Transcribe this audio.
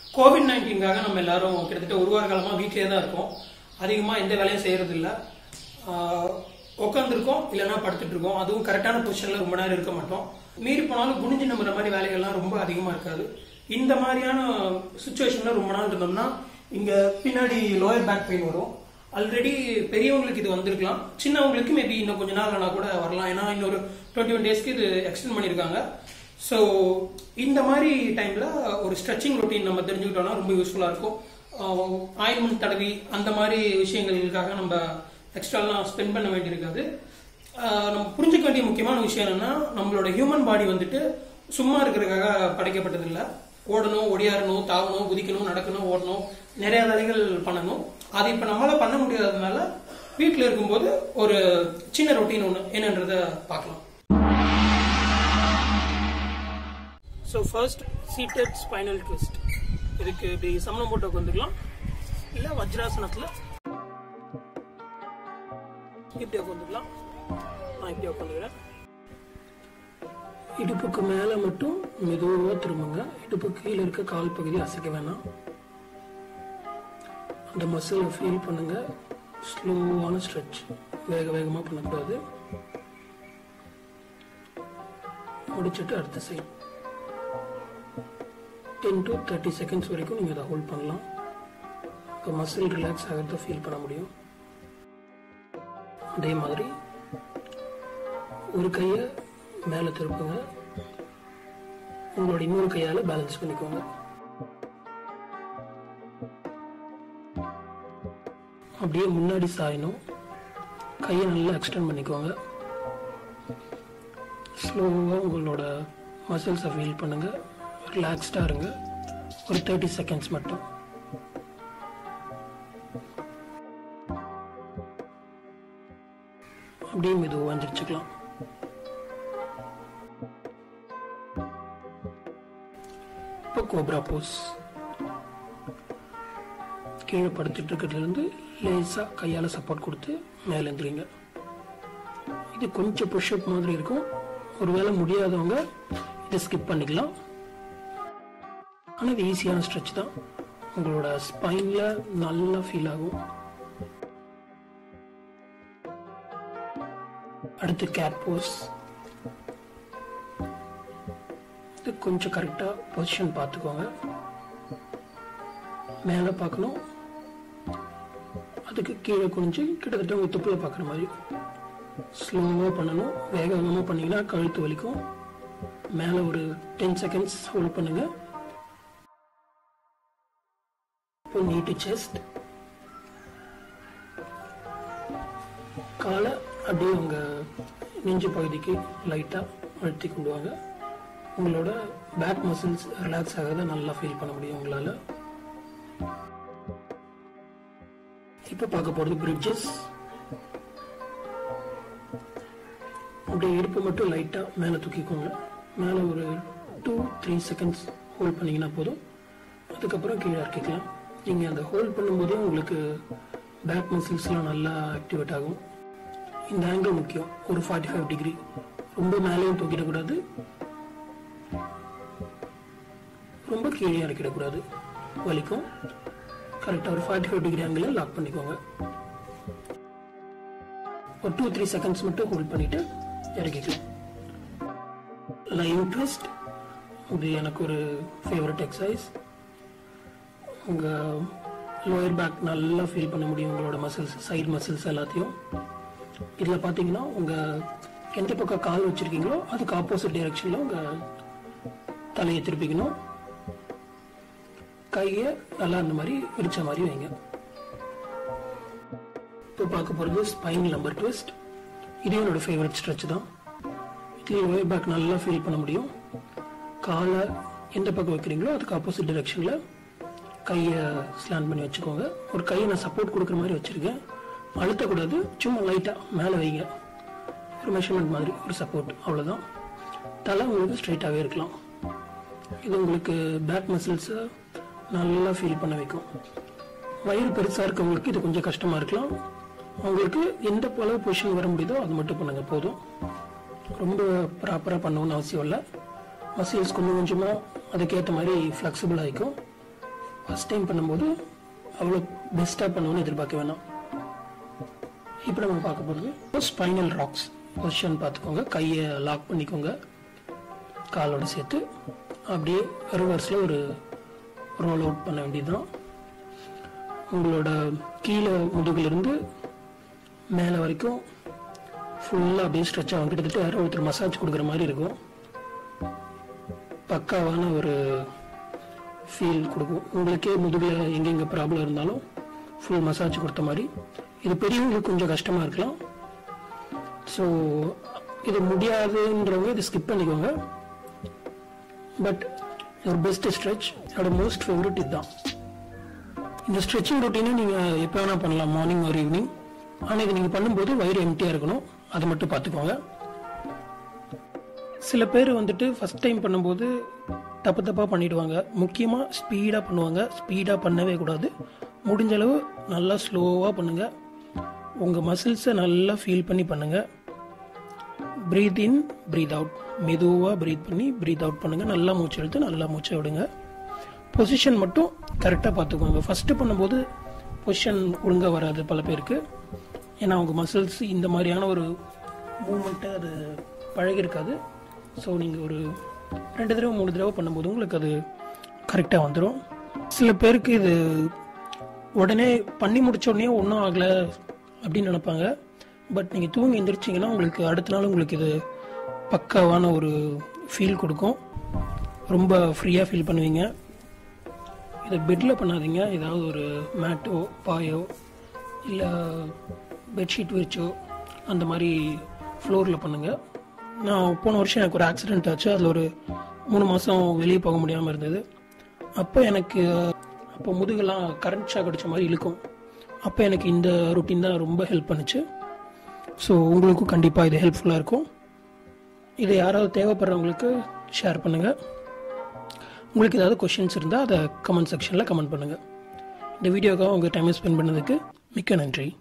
Covid நைன்டீன்காக நம்ம எல்லாரும் கிட்டத்தட்ட ஒரு வார காலமா வீட்டிலே தான் இருக்கோம் அதிகமா எந்த வேலையும் செய்யறது இல்ல உட்காந்துருக்கோம் இல்லைன்னா படுத்துட்டு இருக்கோம் அதுவும் கரெக்டான பொசிஷன்ல ரொம்ப நேரம் இருக்க மாட்டோம் மீறி போனாலும் குனிஞ்சு நம்புற மாதிரி வேலைகள்லாம் ரொம்ப அதிகமா இருக்காது இந்த மாதிரியான சுச்சுவேஷன்ல ரொம்ப நாள் இருந்தோம்னா இங்க பின்னாடி லோயர் பேக் பெயின் வரும் ஆல்ரெடி பெரியவங்களுக்கு இது வந்திருக்கலாம் சின்னவங்களுக்கு மேபி இன்னும் கொஞ்ச நாள் ஆனா கூட வரலாம் ஏன்னா இன்னொரு டுவெண்ட்டி ஒன் டேஸ்க்கு இது எக்ஸ்டெண்ட் பண்ணியிருக்காங்க ஸோ இந்த மாதிரி டைம்ல ஒரு ஸ்ட்ரெச்சிங் ரொட்டீன் நம்ம தெரிஞ்சுக்கிட்டோம்னா ரொம்ப யூஸ்ஃபுல்லா இருக்கும் ஆயில்மெண்ட் தடவி அந்த மாதிரி விஷயங்களுக்காக நம்ம எக்ஸ்ட்ராலாம் ஸ்பெண்ட் பண்ண வேண்டியிருக்காது ஆஹ் நம்ம புரிஞ்சுக்க வேண்டிய முக்கியமான விஷயம் என்னன்னா நம்மளோட ஹியூமன் பாடி வந்துட்டு சும்மா இருக்கிறதுக்காக படைக்கப்பட்டது இல்ல ஓடணும் ஒடியாரணும் தாவணும் குதிக்கணும் நடக்கணும் ஓடணும் நிறைய வேலைகள் பண்ணணும் அது இப்ப நம்மளால பண்ண முடியாததுனால வீட்டில் இருக்கும்போது ஒரு சின்ன ரொட்டீன் ஒன்று என்னன்றத பார்க்கலாம் so first seated spinal twist இதுக்கு இப்படி சமணம் போட்டு உட்காந்துக்கலாம் இல்லை வஜ்ராசனத்தில் இப்படி உட்காந்துக்கலாம் நான் இப்படி உட்காந்துக்கிறேன் இடுப்புக்கு மேலே மட்டும் மெதுவாக திரும்புங்க இடுப்பு கீழே இருக்க கால் பகுதி அசைக்க வேணாம் அந்த மசிலை ஃபீல் பண்ணுங்க ஸ்லோவான ஸ்ட்ரெச் வேக வேகமாக பண்ணக்கூடாது முடிச்சிட்டு அடுத்த side ten to thirty seconds வரைக்கும் நீங்கள் இதை ஹோல்ட் பண்ணலாம் இப்போ மசில் ரிலாக்ஸ் ஆகிறத ஃபீல் பண்ண முடியும் அதே மாதிரி ஒரு கையை மேலே திருப்புங்க உங்களோட இன்னொரு கையால் பேலன்ஸ் பண்ணிக்கோங்க அப்படியே முன்னாடி சாயணும் கையை நல்லா எக்ஸ்டெண்ட் பண்ணிக்கோங்க ஸ்லோவாக உங்களோட மசில்ஸை ஃபீல் பண்ணுங்க ரிலாக்ஸ்டாக இருங்க ஒரு தேர்ட்டி செகண்ட்ஸ் மட்டும் அப்படியே மெதுவாக வந்துருச்சுக்கலாம் இப்போ கோப்ரா போஸ் கீழே படுத்துட்டு இருக்கிறதுலேருந்து லேசாக கையால் சப்போர்ட் கொடுத்து மேலே எழுந்துறீங்க இது கொஞ்சம் புஷ்அப் மாதிரி இருக்கும் ஒருவேளை முடியாதவங்க இதை ஸ்கிப் பண்ணிக்கலாம் ஆனால் இது ஈஸியான ஸ்ட்ரெச் தான் உங்களோட ஸ்பைனில் நல்லா ஃபீல் ஆகும் அடுத்து கேட் போஸ் இது கொஞ்சம் கரெக்டாக பொசிஷன் பார்த்துக்கோங்க மேலே பார்க்கணும் அதுக்கு கீழே குனிஞ்சு கிட்டத்தட்ட உங்கள் துப்பில் பார்க்குற மாதிரி ஸ்லோவாக பண்ணணும் வேக வேகமாக பண்ணீங்கன்னா கழுத்து வலிக்கும் மேலே ஒரு டென் செகண்ட்ஸ் ஹோல்ட் பண்ணுங்க இப்போ நீட்டு செஸ்ட் காலை அப்படியே உங்கள் நெஞ்சு பகுதிக்கு லைட்டாக அழுத்தி கொண்டு வாங்க உங்களோட பேக் மசில்ஸ் ரிலாக்ஸ் ஆகிறத நல்லா ஃபீல் பண்ண முடியும் உங்களால் இப்போ பார்க்க போகிறது பிரிட்ஜஸ் அப்படியே இடுப்பு மட்டும் லைட்டாக மேலே தூக்கிக்கோங்க மேலே ஒரு டூ த்ரீ செகண்ட்ஸ் ஹோல்ட் பண்ணிங்கன்னா போதும் அதுக்கப்புறம் கீழே இறக்கிக்கலாம் நீங்கள் அந்த ஹோல்ட் பண்ணும்போதே உங்களுக்கு பேக் மசில்ஸ்லாம் நல்லா ஆக்டிவேட் ஆகும் இந்த ஆங்கிள் முக்கியம் ஒரு ஃபார்ட்டி ஃபைவ் டிகிரி ரொம்ப மேலேயும் தூக்கிடக்கூடாது ரொம்ப கீழே இறக்கிடக்கூடாது வலிக்கும் கரெக்டாக ஒரு ஃபார்ட்டி ஃபைவ் டிகிரி ஆங்கிளில் லாக் பண்ணிக்கோங்க ஒரு டூ த்ரீ செகண்ட்ஸ் மட்டும் ஹோல்ட் பண்ணிட்டு இறக்கிக்கலாம் லைன் ட்விஸ்ட் இது எனக்கு ஒரு ஃபேவரட் எக்ஸசைஸ் உங்கள் லோயர் பேக் நல்லா ஃபீல் பண்ண முடியும் உங்களோட மசில்ஸ் சைடு மசில்ஸ் எல்லாத்தையும் இதில் பார்த்தீங்கன்னா உங்கள் எந்த பக்கம் கால் வச்சுருக்கீங்களோ அதுக்கு ஆப்போசிட் டைரெக்ஷனில் உங்கள் தலையை திருப்பிக்கணும் கையை நல்லா அந்த மாதிரி விரிச்ச மாதிரி வைங்க இப்போ பார்க்க போகிறது ஸ்பைன் நம்பர் ட்விஸ்ட் இது என்னோட ஃபேவரட் ஸ்ட்ரெச் தான் இதுலேயும் லோயர் பேக் நல்லா ஃபீல் பண்ண முடியும் காலை எந்த பக்கம் வைக்கிறீங்களோ அதுக்கு ஆப்போசிட் டைரெக்ஷனில் கையை ஸ்லாண்ட் பண்ணி வச்சுக்கோங்க ஒரு கையை நான் சப்போர்ட் கொடுக்குற மாதிரி வச்சுருக்கேன் அழுத்தக்கூடாது சும்மா லைட்டாக மேலே வைங்க ஒரு மெஷர்மெண்ட் மாதிரி ஒரு சப்போர்ட் அவ்வளோதான் தலை உங்களுக்கு ஸ்ட்ரைட்டாகவே இருக்கலாம் இது உங்களுக்கு பேக் மசில்ஸை நல்லா ஃபீல் பண்ண வைக்கும் வயிறு பெருசாக இருக்கவங்களுக்கு இது கொஞ்சம் கஷ்டமாக இருக்கலாம் அவங்களுக்கு எந்த அளவு பொசிஷன் வர முடியுதோ அது மட்டும் பண்ணுங்க போதும் ரொம்ப ப்ராப்பராக பண்ணணும்னு அவசியம் இல்லை மசில்ஸ் கொஞ்சம் கொஞ்சமாக அதுக்கேற்ற மாதிரி ஃப்ளெக்சிபிள் ஆகிக்கும் ஃபஸ்ட் டைம் பண்ணும்போது அவ்வளோ பெஸ்ட்டாக பண்ணுவோன்னு எதிர்பார்க்க வேணாம் இப்போ நம்ம பார்க்க போகிறது ஸ்பைனல் ராக்ஸ் பொசிஷன் பார்த்துக்கோங்க கையை லாக் பண்ணிக்கோங்க காலோட சேர்த்து அப்படியே ரிவர்ஸில் ஒரு ரோல் அவுட் பண்ண வேண்டியதுதான் உங்களோட கீழே முதுகிலிருந்து மேலே வரைக்கும் ஃபுல்லாக அப்படியே ஸ்ட்ரெச் ஆகும் கிட்டத்தட்ட யாரோ ஒருத்தர் மசாஜ் கொடுக்குற மாதிரி இருக்கும் பக்காவான ஒரு ஃபீல் கொடுக்கும் உங்களுக்கே முதுகில் எங்கெங்கே ப்ராப்ளம் இருந்தாலும் ஃபுல் மசாஜ் கொடுத்த மாதிரி இது பெரியவங்களுக்கு கொஞ்சம் கஷ்டமாக இருக்கலாம் ஸோ இது முடியாதுன்றவங்க இதை ஸ்கிப் பண்ணிக்கோங்க பட் ஒரு பெஸ்ட் ஸ்ட்ரெச் என்னோட மோஸ்ட் ஃபேவரட் இதுதான் இந்த ஸ்ட்ரெச்சிங் ரொட்டீனை நீங்கள் எப்போ வேணால் பண்ணலாம் மார்னிங் ஒரு ஈவினிங் ஆனால் இது நீங்கள் பண்ணும்போது வயிறு எம்டியாக இருக்கணும் அதை மட்டும் பார்த்துக்கோங்க சில பேர் வந்துட்டு ஃபஸ்ட் டைம் பண்ணும்போது தப்பு தப்பாக பண்ணிடுவாங்க முக்கியமாக ஸ்பீடாக பண்ணுவாங்க ஸ்பீடாக பண்ணவே கூடாது முடிஞ்ச அளவு நல்லா ஸ்லோவாக பண்ணுங்கள் உங்கள் மசில்ஸை நல்லா ஃபீல் பண்ணி பண்ணுங்கள் ப்ரீத் இன் ப்ரீத் அவுட் மெதுவாக ப்ரீத் பண்ணி ப்ரீத் அவுட் பண்ணுங்கள் நல்லா மூச்சு எடுத்து நல்லா மூச்சை விடுங்க பொசிஷன் மட்டும் கரெக்டாக பார்த்துக்கோங்க ஃபஸ்ட்டு பண்ணும்போது பொசிஷன் ஒழுங்காக வராது பல பேருக்கு ஏன்னா அவங்க மசில்ஸ் இந்த மாதிரியான ஒரு மூமெண்ட்டை அது பழகிருக்காது ஸோ நீங்கள் ஒரு ரெண்டு தடவை மூணு தடவை பண்ணும்போது உங்களுக்கு அது கரெக்டாக வந்துடும் சில பேருக்கு இது உடனே பண்ணி முடிச்ச உடனே ஒன்றும் ஆகலை அப்படின்னு நினைப்பாங்க பட் நீங்கள் தூங்கி எந்திரிச்சிங்கன்னா உங்களுக்கு அடுத்த நாள் உங்களுக்கு இது பக்காவான ஒரு ஃபீல் கொடுக்கும் ரொம்ப ஃப்ரீயாக ஃபீல் பண்ணுவீங்க இதை பெட்டில் பண்ணாதீங்க ஏதாவது ஒரு மேட்டோ பாயோ இல்லை பெட்ஷீட் விரிச்சோ அந்த மாதிரி ஃப்ளோரில் பண்ணுங்கள் நான் போன வருஷம் எனக்கு ஒரு ஆக்சிடென்ட் ஆச்சு அதில் ஒரு மூணு மாதம் வெளியே போக முடியாமல் இருந்தது அப்போ எனக்கு அப்போ முதுகெல்லாம் கரண்ட் ஷாக் அடித்த மாதிரி இழுக்கும் அப்போ எனக்கு இந்த ரொட்டீன் தான் ரொம்ப ஹெல்ப் பண்ணுச்சு ஸோ உங்களுக்கும் கண்டிப்பாக இது ஹெல்ப்ஃபுல்லாக இருக்கும் இதை யாராவது தேவைப்படுறவங்களுக்கு ஷேர் பண்ணுங்கள் உங்களுக்கு ஏதாவது கொஷின்ஸ் இருந்தால் அதை கமெண்ட் செக்ஷனில் கமெண்ட் பண்ணுங்கள் இந்த வீடியோக்காக உங்கள் டைமை ஸ்பெண்ட் பண்ணதுக்கு மிக்க நன்றி